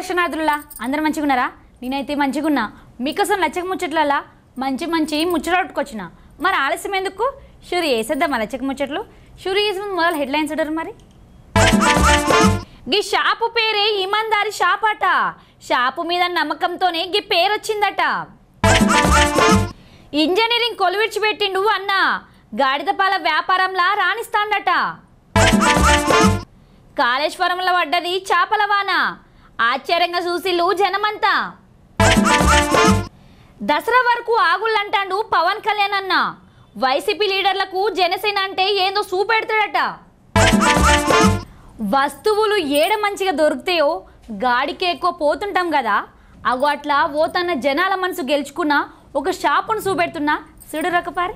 దర్శనార్థులలా అందరు మంచిగా ఉన్నారా నేనైతే మంచిగా ఉన్నా మీకోసం లచ్చక ముచ్చట్లలా మంచి మంచి ముచ్చటకొచ్చిన మరి ఆలస్యం ఎందుకు షూరి వేసేద్దామా లచ్చక ముచ్చట్లు షూరి వేసే ముందు మొదలు హెడ్లైన్స్ అడరు మరి గీ షాపు పేరే ఇమాందారి షాప్ అట షాపు మీద నమ్మకంతోనే గీ పేరు వచ్చిందట ఇంజనీరింగ్ కొలువిడిచిపెట్టిండు అన్న గాడిదపాల వ్యాపారంలా రాణిస్తాండట కాళేశ్వరంలో పడ్డది చేపల వాన ఆశ్చర్యంగా చూసిల్లు జనమంతా దసరా వరకు ఆగుళ్ళంటాడు పవన్ కళ్యాణ్ అన్న వైసీపీ లీడర్లకు జనసేన అంటే ఏందో చూపెడతాడట వస్తువులు ఏడ మంచిగా దొరుకుతాయో గాడికి ఎక్కువ పోతుంటాం కదా అగో అట్లా ఓతన్న జనాల మనసు గెలుచుకున్న ఒక షాపును చూపెడుతున్నా సిడు రకపారి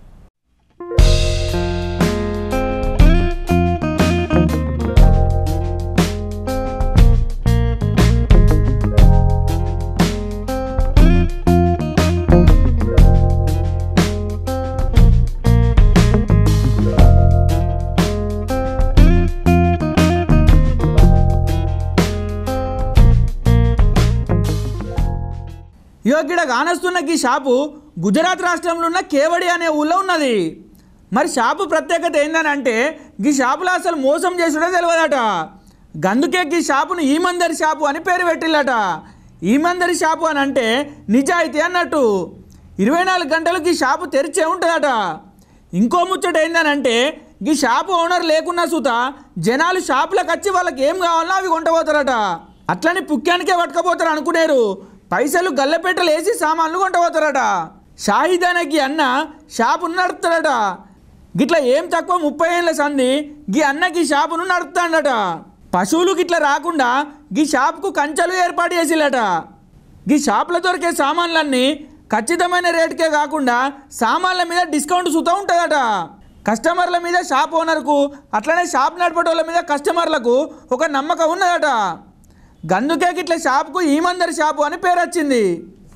యోగిడ కానస్తున్న ఈ షాపు గుజరాత్ రాష్ట్రంలో ఉన్న కేవడి అనే ఊళ్ళో ఉన్నది మరి షాపు ప్రత్యేకత ఏందని ఈ షాపులో అసలు మోసం చేసుడే తెలియదట గందుకే ఈ షాపును ఈమందరి షాపు అని పేరు పెట్టిల్లట ఈమందరి షాపు అని అంటే నిజాయితీ అన్నట్టు ఇరవై నాలుగు గంటలకు ఈ షాపు తెరిచే ఉంటుందట ఇంకో ముచ్చట ఏందనంటే ఈ షాపు ఓనర్ లేకున్నా సుత జనాలు షాపులకు వచ్చి వాళ్ళకి ఏం కావాలో అవి కొంటపోతారట అట్లని పుక్యానికే పట్టుకపోతారు అనుకునేరు పైసలు గల్లపెట్టలు వేసి సామాన్లు కొంటపోతారట షాహిద్ అనకి అన్న షాపును నడుపుతాడట గిట్ల ఏం తక్కువ ముప్పై ఏళ్ళ సంది గీ అన్నకి షాపును నడుపుతాడట పశువులు గిట్ల రాకుండా గీ షాపుకు కంచెలు ఏర్పాటు చేసిల్లట ఈ షాప్లో దొరికే సామాన్లన్నీ ఖచ్చితమైన రేటుకే కాకుండా సామాన్ల మీద డిస్కౌంట్ సుతా ఉంటుందట కస్టమర్ల మీద షాప్ ఓనర్కు అట్లనే షాప్ నడిపేటోళ్ళ మీద కస్టమర్లకు ఒక నమ్మకం ఉన్నదట గందుకే ఇట్లా షాప్కు ఈమందరి షాపు అని పేరు వచ్చింది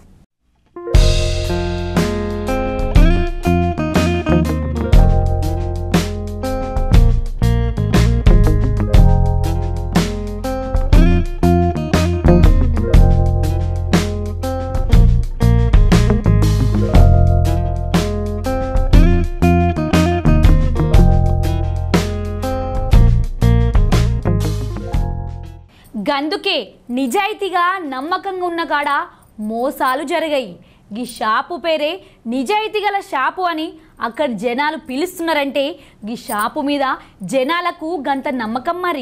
గందుకే నిజాయితీగా నమ్మకంగా ఉన్న కాడ మోసాలు జరిగాయి ఈ షాపు పేరే నిజాయితీ గల షాపు అని అక్కడ జనాలు పిలుస్తున్నారంటే ఈ షాపు మీద జనాలకు గంత నమ్మకం మరి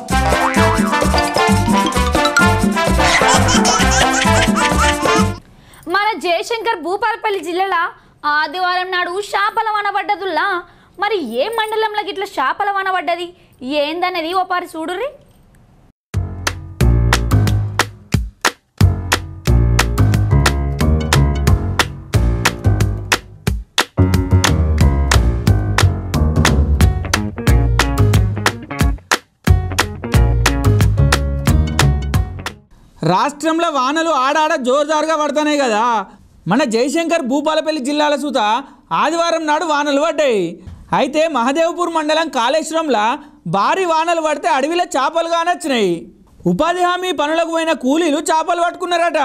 మన జయశంకర్ భూపాలపల్లి జిల్లాలో ఆదివారం నాడు షాపల వనబడ్డదుల్లా మరి ఏ మండలంలో ఇట్లా షాపల వనబడ్డది ఏందనేది ఓ పారి చూడుర్రి రాష్ట్రంలో వానలు ఆడాడ జోరుదారుగా పడుతున్నాయి కదా మన జయశంకర్ భూపాలపల్లి జిల్లాల సుత ఆదివారం నాడు వానలు పడ్డాయి అయితే మహదేవ్పూర్ మండలం కాళేశ్వరంలో భారీ వానలు పడితే అడవిలో చేపలు కానొచ్చినాయి ఉపాధి హామీ పనులకు పోయిన కూలీలు చేపలు పట్టుకున్నారట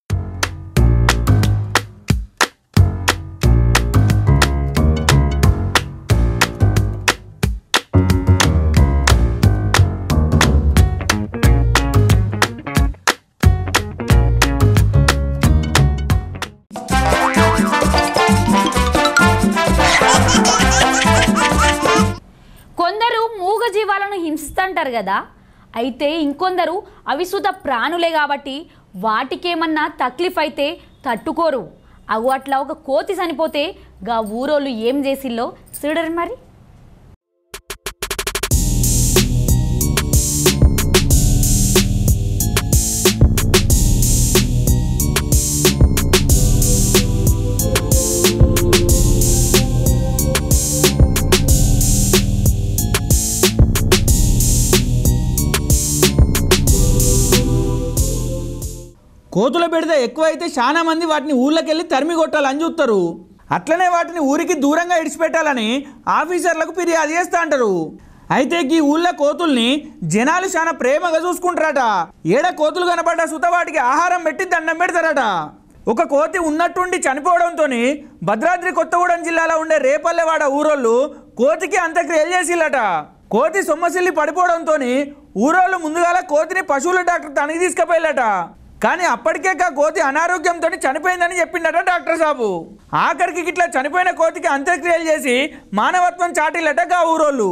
కొందరు మూగ జీవాలను హింసిస్తుంటారు కదా అయితే ఇంకొందరు అవి సుత ప్రాణులే కాబట్టి వాటికేమన్నా తక్లీఫ్ అయితే తట్టుకోరు అవు అట్లా ఒక కోతి చనిపోతే గా ఊరోళ్ళు ఏం చేసిల్లో చూడరు మరి కోతుల పెడితే ఎక్కువైతే చాలా మంది వాటిని ఊళ్ళకెళ్ళి తరిమి కొట్టాలని చూస్తారు అట్లనే వాటిని ఊరికి దూరంగా ఇడిచిపెట్టాలని ఆఫీసర్లకు ఫిర్యాదు చేస్తా అంటారు అయితే ఈ ఊళ్ళో కోతుల్ని జనాలు చాలా ప్రేమగా చూసుకుంటారట ఏడ కోతులు కనబడ్డ సుత వాటికి ఆహారం పెట్టి దండం పెడతారట ఒక కోతి ఉన్నట్టుండి చనిపోవడంతో భద్రాద్రి కొత్తగూడెం జిల్లాలో ఉండే రేపల్లెవాడ ఊరోళ్ళు కోతికి అంత్యక్రియలు చేసిల్లట కోతి సొమ్మసిల్లి పడిపోవడంతో ఊరోళ్ళు ముందుగాల కోతిని పశువుల డాక్టర్ తనకి తీసుకుపోయిల్లట కానీ అప్పటికే కా కోతి అనారోగ్యంతో చనిపోయిందని చెప్పిండట డాక్టర్ సాబు ఆఖరికి ఇట్లా చనిపోయిన కోతికి అంత్యక్రియలు చేసి మానవత్వం చాటిల్లట గా ఊరోళ్ళు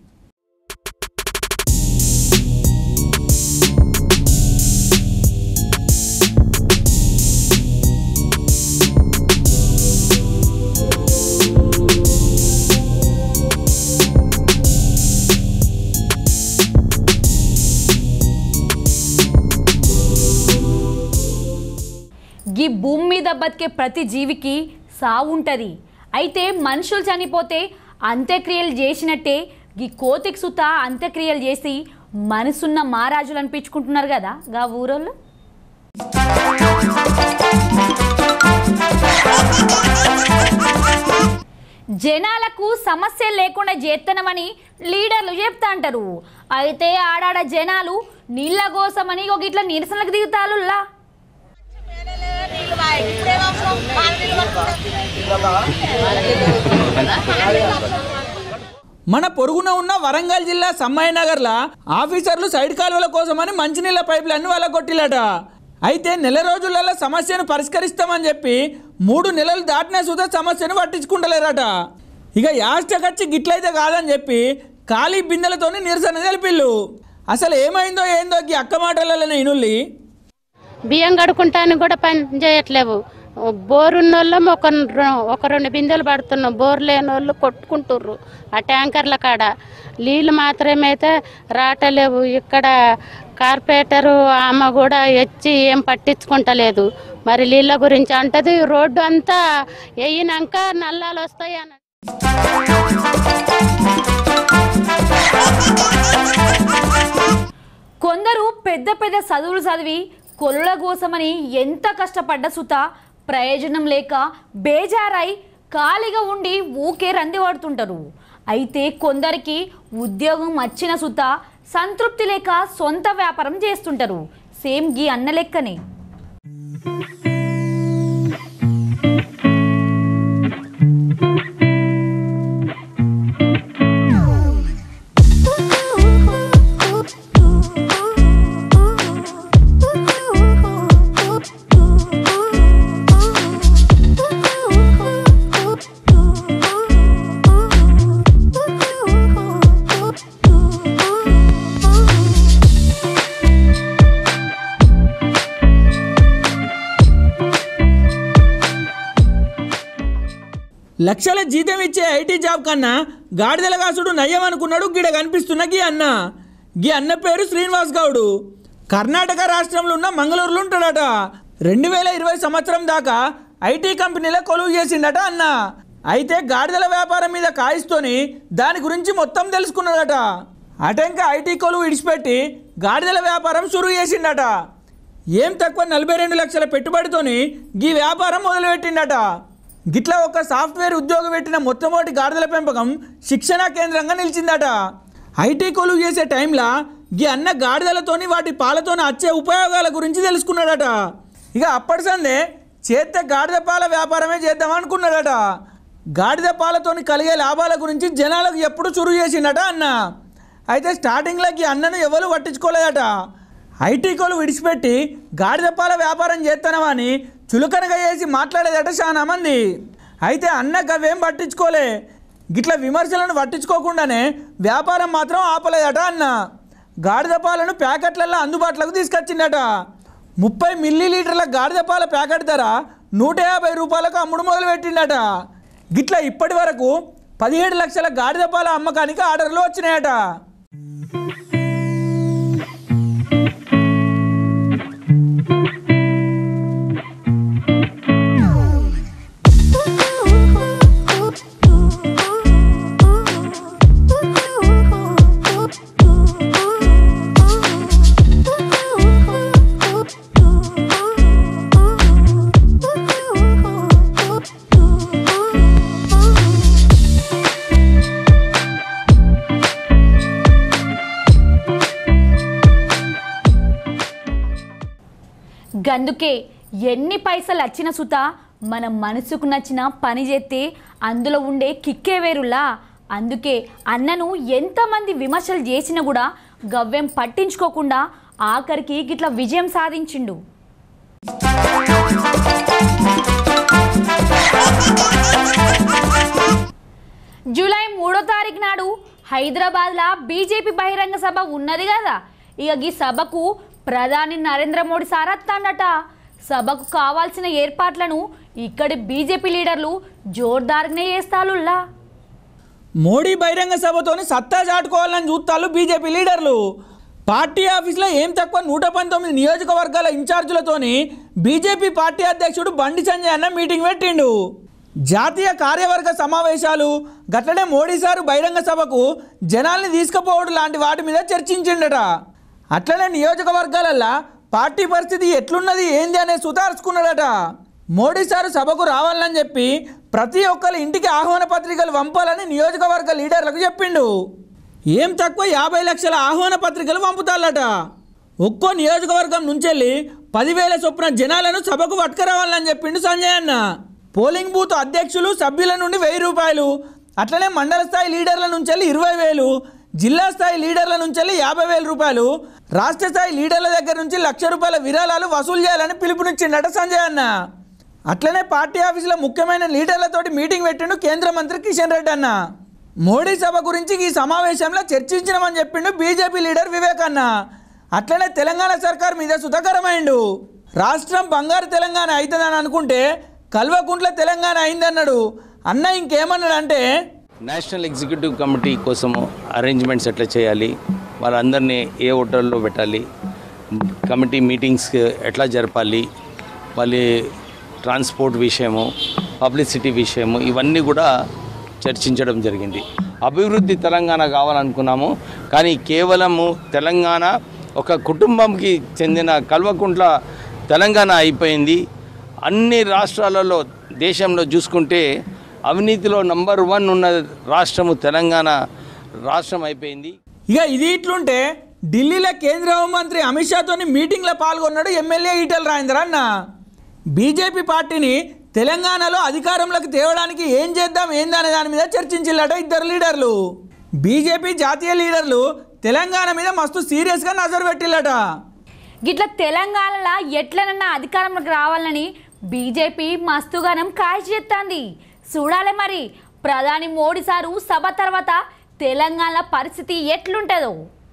గీ భూమి మీద బతికే ప్రతి జీవికి సావు ఉంటుంది అయితే మనుషులు చనిపోతే అంత్యక్రియలు చేసినట్టే గీ కోతికి సుత అంత్యక్రియలు చేసి మనసున్న మహారాజులు అనిపించుకుంటున్నారు కదా గా ఊరోళ్ళు జనాలకు సమస్య లేకుండా చేత్తనమని లీడర్లు చెప్తా అంటారు అయితే ఆడాడ జనాలు నీళ్ళ కోసమని ఒక ఇట్లా నిరసనలకు దిగుతారులా మన పొరుగున ఉన్న వరంగల్ జిల్లా సమ్మయ్య నగర్లా ఆఫీసర్లు సైడ్ కాలువల కోసమని మంచినీళ్ళ పైపులు అన్ని వాళ్ళ కొట్టిలట అయితే నెల రోజులలో సమస్యను పరిష్కరిస్తామని చెప్పి మూడు నెలలు దాటిన సుధా సమస్యను పట్టించుకుంటలేరట ఇక యాస్టకచ్చి గిట్లయితే కాదని చెప్పి ఖాళీ బిందెలతోని నిరసన తెలిపిల్లు అసలు ఏమైందో ఏందో ఈ అక్క మాటలలో ఇనుల్లి బియ్యం కడుకుంటానికి కూడా పని చేయట్లేవు బోరు ఉన్నోళ్ళం ఒక రె- ఒక రెండు బిందెలు పడుతున్నాం బోర్ లేని వాళ్ళు కొట్టుకుంటుర్రు ఆ ట్యాంకర్ల కాడ నీళ్ళు మాత్రమైతే రాటలేవు ఇక్కడ కార్పొరేటరు ఆమె కూడా వచ్చి ఏం పట్టించుకుంటలేదు మరి నీళ్ళ గురించి అంటది రోడ్డు అంతా వేయినాక నల్లాలు వస్తాయి అని కొందరు పెద్ద పెద్ద చదువులు చదివి కొలుల కోసమని ఎంత కష్టపడ్డ సుత ప్రయోజనం లేక బేజారై ఖాళీగా ఉండి ఊకే రంది పడుతుంటారు అయితే కొందరికి ఉద్యోగం వచ్చిన సుత సంతృప్తి లేక సొంత వ్యాపారం చేస్తుంటారు సేమ్ గీ అన్న లెక్కనే లక్షల జీతం ఇచ్చే ఐటీ జాబ్ కన్నా గాడిదల కాసుడు నయ్యం అనుకున్నాడు గిడ కనిపిస్తున్న గీ అన్న గీ అన్న పేరు శ్రీనివాస్ గౌడు కర్ణాటక రాష్ట్రంలో ఉన్న మంగళూరులో ఉంటాడట రెండు వేల ఇరవై సంవత్సరం దాకా ఐటీ కంపెనీలో కొలువు చేసిండట అన్న అయితే గాడిదల వ్యాపారం మీద కాయిస్తోని దాని గురించి మొత్తం తెలుసుకున్నాడట అటెంక ఐటీ కొలువు ఇడిచిపెట్టి గాడిదల వ్యాపారం షురు చేసిండట ఏం తక్కువ నలభై రెండు లక్షల పెట్టుబడితోని గీ వ్యాపారం మొదలుపెట్టిండట గిట్లా ఒక సాఫ్ట్వేర్ ఉద్యోగం పెట్టిన మొట్టమొదటి గాడిదల పెంపకం శిక్షణా కేంద్రంగా నిలిచిందట ఐటీ కొలువు చేసే టైంలో గీ అన్న గాడిదలతోని వాటి పాలతోని వచ్చే ఉపయోగాల గురించి తెలుసుకున్నాడట ఇక అప్పటి సందే చేస్తే గాడిద పాల వ్యాపారమే చేద్దాం అనుకున్నాడట గాడిద పాలతోని కలిగే లాభాల గురించి జనాలకు ఎప్పుడు చురువు చేసిండట అన్న అయితే స్టార్టింగ్లోకి అన్నను ఎవరు పట్టించుకోలేదట ఐటీ కోలు విడిచిపెట్టి గాడిద పాల వ్యాపారం చేస్తానమని చులకనగా చేసి మాట్లాడేదట చాలా మంది అయితే అన్న గవేం పట్టించుకోలే గిట్ల విమర్శలను పట్టించుకోకుండానే వ్యాపారం మాత్రం ఆపలేదట అన్న గాడిద పాలను ప్యాకెట్లలో అందుబాటులోకి తీసుకొచ్చిందట ముప్పై మిల్లీ లీటర్ల గాడిద పాల ప్యాకెట్ ధర నూట యాభై రూపాయలకు అమ్ముడు మొదలు పెట్టిండట గిట్ల ఇప్పటి వరకు పదిహేడు లక్షల గాడిద పాల అమ్మకానికి ఆర్డర్లు వచ్చినాయట గందుకే ఎన్ని పైసలు వచ్చిన సుత మన మనసుకు నచ్చిన పని చేస్తే అందులో ఉండే కిక్కే వేరులా అందుకే అన్నను ఎంతమంది విమర్శలు చేసినా కూడా గవ్యం పట్టించుకోకుండా ఆఖరికి గిట్ల విజయం సాధించిండు జూలై మూడో తారీఖు నాడు హైదరాబాద్లో బీజేపీ బహిరంగ సభ ఉన్నది కదా ఇక ఈ సభకు ప్రధాని నరేంద్ర మోడీ సారత్తాండట సభకు కావాల్సిన ఏర్పాట్లను ఇక్కడి బీజేపీ లీడర్లు జోర్దార్గానే చేస్తాలుల్లా మోడీ బహిరంగ సభతోని సత్తా చాటుకోవాలని చూస్తాలు బీజేపీ లీడర్లు పార్టీ ఆఫీస్లో ఏం తక్కువ నూట పంతొమ్మిది నియోజకవర్గాల ఇన్ఛార్జీలతోని బీజేపీ పార్టీ అధ్యక్షుడు బండి సంజయ్ అన్న మీటింగ్ పెట్టిండు జాతీయ కార్యవర్గ సమావేశాలు గట్లనే మోడీ సారు బహిరంగ సభకు జనాల్ని తీసుకుపోవడం లాంటి వాటి మీద చర్చించిండట అట్లనే నియోజకవర్గాలల్లో పార్టీ పరిస్థితి ఎట్లున్నది ఏంది అనే సుతార్చుకున్నాడట మోడీ సారు సభకు రావాలని చెప్పి ప్రతి ఒక్కరి ఇంటికి ఆహ్వాన పత్రికలు పంపాలని నియోజకవర్గ లీడర్లకు చెప్పిండు ఏం తక్కువ యాభై లక్షల ఆహ్వాన పత్రికలు పంపుతాలట ఒక్కో నియోజకవర్గం నుంచెళ్ళి పదివేల చొప్పున జనాలను సభకు పట్టుకురావాలని చెప్పిండు సంజయ్ అన్న పోలింగ్ బూత్ అధ్యక్షులు సభ్యుల నుండి వెయ్యి రూపాయలు అట్లనే మండల స్థాయి లీడర్ల నుంచి ఇరవై వేలు జిల్లా స్థాయి లీడర్ల నుంచి యాభై వేల రూపాయలు రాష్ట్ర స్థాయి లీడర్ల దగ్గర నుంచి లక్ష రూపాయల విరాళాలు వసూలు చేయాలని పిలుపునిచ్చిండట సంజయ్ అన్న అట్లనే పార్టీ ఆఫీసులో ముఖ్యమైన లీడర్లతోటి మీటింగ్ పెట్టిండు కేంద్ర మంత్రి కిషన్ రెడ్డి అన్న మోడీ సభ గురించి ఈ సమావేశంలో చర్చించినామని చెప్పిండు బీజేపీ లీడర్ వివేక్ అన్న అట్లనే తెలంగాణ సర్కార్ మీద సుతకరమైండు రాష్ట్రం బంగారు తెలంగాణ అవుతుందని అనుకుంటే కల్వకుంట్ల తెలంగాణ అయిందన్నాడు అన్న ఇంకేమన్నాడంటే నేషనల్ ఎగ్జిక్యూటివ్ కమిటీ కోసము అరేంజ్మెంట్స్ ఎట్లా చేయాలి వాళ్ళందరినీ ఏ హోటల్లో పెట్టాలి కమిటీ మీటింగ్స్ ఎట్లా జరపాలి వాళ్ళ ట్రాన్స్పోర్ట్ విషయము పబ్లిసిటీ విషయము ఇవన్నీ కూడా చర్చించడం జరిగింది అభివృద్ధి తెలంగాణ కావాలనుకున్నాము కానీ కేవలము తెలంగాణ ఒక కుటుంబంకి చెందిన కల్వకుంట్ల తెలంగాణ అయిపోయింది అన్ని రాష్ట్రాలలో దేశంలో చూసుకుంటే అవినీతిలో నంబర్ వన్ ఉన్న రాష్ట్రము తెలంగాణ రాష్ట్రం అయిపోయింది ఇక ఇది ఇట్లుంటే ఢిల్లీలో కేంద్ర హోంమంత్రి అమిత్ షాతోని మీటింగ్లో పాల్గొన్నాడు ఎమ్మెల్యే ఈటెల రాజేందర్ అన్న బీజేపీ పార్టీని తెలంగాణలో అధికారంలోకి తేవడానికి ఏం చేద్దాం ఏందనే దాని మీద చర్చించిల్లట ఇద్దరు లీడర్లు బీజేపీ జాతీయ లీడర్లు తెలంగాణ మీద మస్తు సీరియస్గా నజరు పెట్టిల్లట గిట్ల తెలంగాణలో ఎట్లనన్నా అధికారంలోకి రావాలని బీజేపీ మస్తుగానం కాల్చి చేస్తాంది చూడాలి మరి ప్రధాని మోడీ సారు సభ తర్వాత తెలంగాణ పరిస్థితి ఎట్లుంటుందో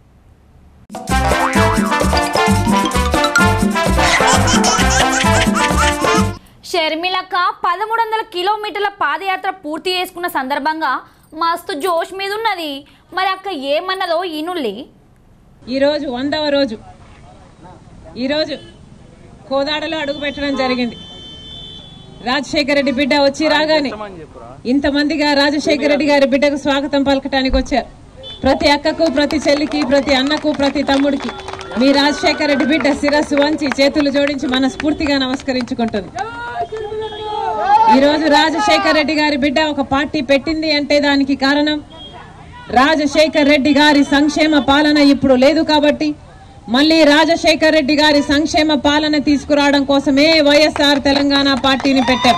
షర్మిలక్క పదమూడు వందల కిలోమీటర్ల పాదయాత్ర పూర్తి చేసుకున్న సందర్భంగా మస్తు జోష్ మీద ఉన్నది మరి అక్క ఏమన్నదో ఈనుల్లి ఈరోజు వందవ రోజు ఈరోజు కోదాడలో అడుగు పెట్టడం జరిగింది రాజశేఖర రెడ్డి బిడ్డ వచ్చి రాగానే ఇంతమందిగా రాజశేఖర రెడ్డి గారి బిడ్డకు స్వాగతం పలకటానికి వచ్చారు ప్రతి అక్కకు ప్రతి చెల్లికి ప్రతి అన్నకు ప్రతి తమ్ముడికి మీ రాజశేఖర రెడ్డి బిడ్డ శిరస్సు వంచి చేతులు జోడించి మనస్ఫూర్తిగా నమస్కరించుకుంటుంది ఈరోజు రాజశేఖర రెడ్డి గారి బిడ్డ ఒక పార్టీ పెట్టింది అంటే దానికి కారణం రాజశేఖర్ రెడ్డి గారి సంక్షేమ పాలన ఇప్పుడు లేదు కాబట్టి మళ్ళీ రాజశేఖర్ రెడ్డి గారి సంక్షేమ పాలన తీసుకురావడం కోసమే వైఎస్ఆర్ తెలంగాణ పార్టీని పెట్టాం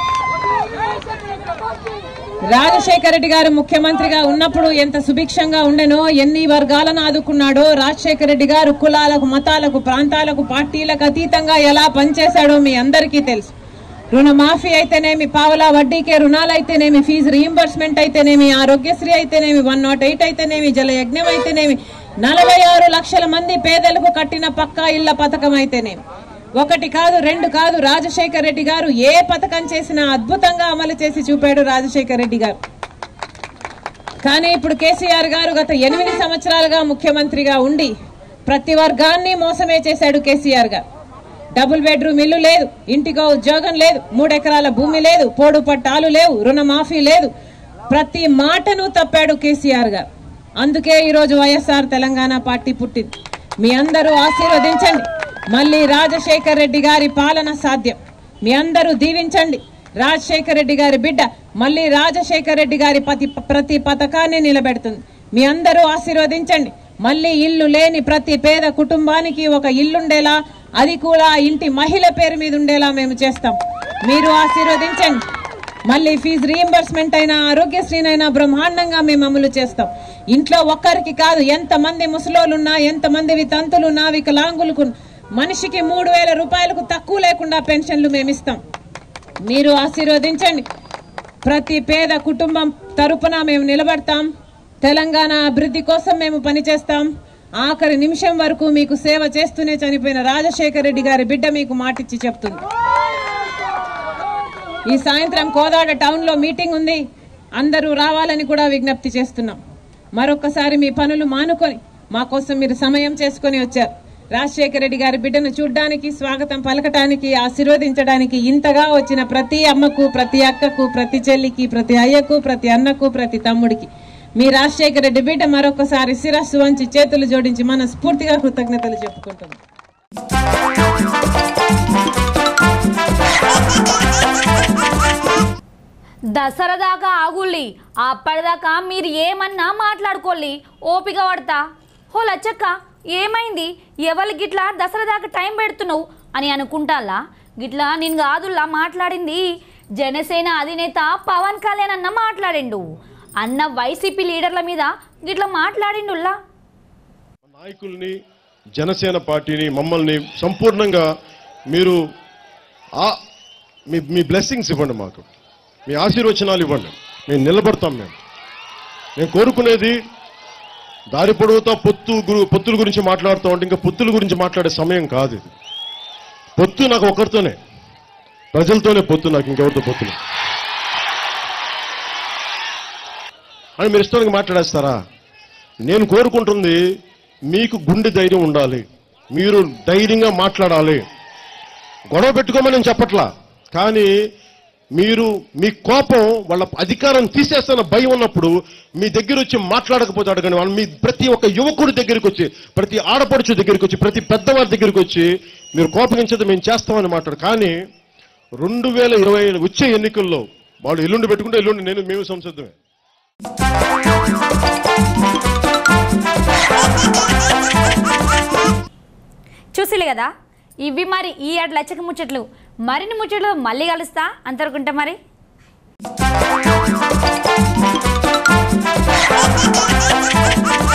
రాజశేఖర రెడ్డి గారు ముఖ్యమంత్రిగా ఉన్నప్పుడు ఎంత సుభిక్షంగా ఉండెనో ఎన్ని వర్గాలను ఆదుకున్నాడో రాజశేఖర రెడ్డి గారు కులాలకు మతాలకు ప్రాంతాలకు పార్టీలకు అతీతంగా ఎలా పనిచేశాడో మీ అందరికీ తెలుసు రుణమాఫీ అయితేనేమి పావలా వడ్డీకే రుణాలు అయితేనేమి ఫీజు రీయింబర్స్మెంట్ అయితేనేమి ఆరోగ్యశ్రీ అయితేనేమి వన్ నాట్ ఎయిట్ అయితేనేమి జలయజ్ఞం అయితేనేమి నలభై ఆరు లక్షల మంది పేదలకు కట్టిన పక్కా ఇళ్ల పథకం అయితేనేమి ఒకటి కాదు రెండు కాదు రాజశేఖర్ రెడ్డి గారు ఏ పథకం చేసినా అద్భుతంగా అమలు చేసి చూపాడు రాజశేఖర్ రెడ్డి గారు కానీ ఇప్పుడు కేసీఆర్ గారు గత ఎనిమిది సంవత్సరాలుగా ముఖ్యమంత్రిగా ఉండి ప్రతి వర్గాన్ని మోసమే చేశాడు కేసీఆర్ గారు డబుల్ బెడ్రూమ్ ఇల్లు లేదు ఇంటికో ఉద్యోగం లేదు మూడెకరాల భూమి లేదు పోడు పట్టాలు లేవు రుణమాఫీ లేదు ప్రతి మాటను తప్పాడు కేసీఆర్ గారు అందుకే ఈరోజు వైఎస్ఆర్ తెలంగాణ పార్టీ పుట్టింది మీ అందరూ ఆశీర్వదించండి మళ్ళీ రాజశేఖర్ రెడ్డి గారి పాలన సాధ్యం మీ అందరూ దీవించండి రాజశేఖర్ రెడ్డి గారి బిడ్డ మళ్ళీ రాజశేఖర్ రెడ్డి గారి ప్రతి ప్రతి పథకాన్ని నిలబెడుతుంది మీ అందరూ ఆశీర్వదించండి మళ్ళీ ఇల్లు లేని ప్రతి పేద కుటుంబానికి ఒక ఇల్లుండేలా అది కూడా ఇంటి మహిళ పేరు మీద ఉండేలా మేము చేస్తాం మీరు ఆశీర్వదించండి మళ్ళీ ఫీజు రీఎంబర్స్మెంట్ అయినా ఆరోగ్యశ్రీనైనా బ్రహ్మాండంగా మేము అమలు చేస్తాం ఇంట్లో ఒక్కరికి కాదు ఎంతమంది ముసలోళ్ళున్నా ఎంతమంది వితంతులున్నా వికలాంగులకు మనిషికి మూడు వేల రూపాయలకు తక్కువ లేకుండా పెన్షన్లు మేము ఇస్తాం మీరు ఆశీర్వదించండి ప్రతి పేద కుటుంబం తరపున మేము నిలబడతాం తెలంగాణ అభివృద్ధి కోసం మేము పనిచేస్తాం ఆఖరి నిమిషం వరకు మీకు సేవ చేస్తూనే చనిపోయిన రాజశేఖర రెడ్డి గారి బిడ్డ మీకు మాటిచ్చి చెప్తుంది ఈ సాయంత్రం కోదాడ టౌన్ లో మీటింగ్ ఉంది అందరూ రావాలని కూడా విజ్ఞప్తి చేస్తున్నాం మరొకసారి మీ పనులు మానుకొని మా కోసం మీరు సమయం చేసుకొని వచ్చారు రాజశేఖర రెడ్డి గారి బిడ్డను చూడ్డానికి స్వాగతం పలకటానికి ఆశీర్వదించడానికి ఇంతగా వచ్చిన ప్రతి అమ్మకు ప్రతి అక్కకు ప్రతి చెల్లికి ప్రతి అయ్యకు ప్రతి అన్నకు ప్రతి తమ్ముడికి మీ రాజశేఖర రెడ్డి బిడ్డ మరొకసారి శిరస్సు వంచి చేతులు జోడించి మన స్ఫూర్తిగా కృతజ్ఞతలు చెప్పుకుంటున్నాం దసరా దాకా ఆగుల్లి అప్పటిదాకా మీరు ఏమన్నా మాట్లాడుకోల్లి ఓపిక పడతా హో లచ్చక్క ఏమైంది ఎవరికి గిట్లా దసరా దాకా టైం పెడుతున్నావు అని అనుకుంటాలా గిట్లా నేను కాదుల్లా మాట్లాడింది జనసేన అధినేత పవన్ కళ్యాణ్ అన్న మాట్లాడిండు అన్న వైసీపీ లీడర్ల మీద గిట్లా మాట్లాడిండుల్లా నాయకుల్ని జనసేన పార్టీని మమ్మల్ని సంపూర్ణంగా మీరు ఆ మీ మీ బ్లెస్సింగ్స్ ఇవ్వండి మాకు మీ ఆశీర్వచనాలు ఇవ్వండి మేము నిలబడతాం మేము నేను కోరుకునేది దారి పొడవుతా పొత్తు గురు పొత్తుల గురించి మాట్లాడుతూ ఉంటే ఇంకా పొత్తుల గురించి మాట్లాడే సమయం కాదు ఇది పొత్తు నాకు ఒకరితోనే ప్రజలతోనే పొత్తు నాకు ఇంకెవరితో పొత్తు లేదు. అని మీరు ఇష్టానికి మాట్లాడేస్తారా నేను కోరుకుంటుంది మీకు గుండె ధైర్యం ఉండాలి మీరు ధైర్యంగా మాట్లాడాలి గొడవ పెట్టుకోమని నేను చెప్పట్లా కానీ మీరు మీ కోపం వాళ్ళ అధికారం తీసేస్తున్న భయం ఉన్నప్పుడు మీ దగ్గర వచ్చి మాట్లాడకపోతే అడగండి వాళ్ళు మీ ప్రతి ఒక్క యువకుడి దగ్గరికి వచ్చి ప్రతి ఆడపడుచు దగ్గరికి వచ్చి ప్రతి పెద్దవారి దగ్గరికి వచ్చి మీరు కోపగించేది మేము చేస్తామని మాట్లాడు కానీ రెండు వేల ఇరవై వచ్చే ఎన్నికల్లో వాళ్ళు ఎల్లుండి పెట్టుకుంటే ఎల్లుండి నేను మేము సంసిద్ధమే చూసిలే కదా ఇవి మరి ఈ ఏడు లచ్చక ముచ్చట్లు మరిన్ని ముచ్చట్లు మళ్ళీ కలుస్తా అంతవరకుంటా మరి Thank you.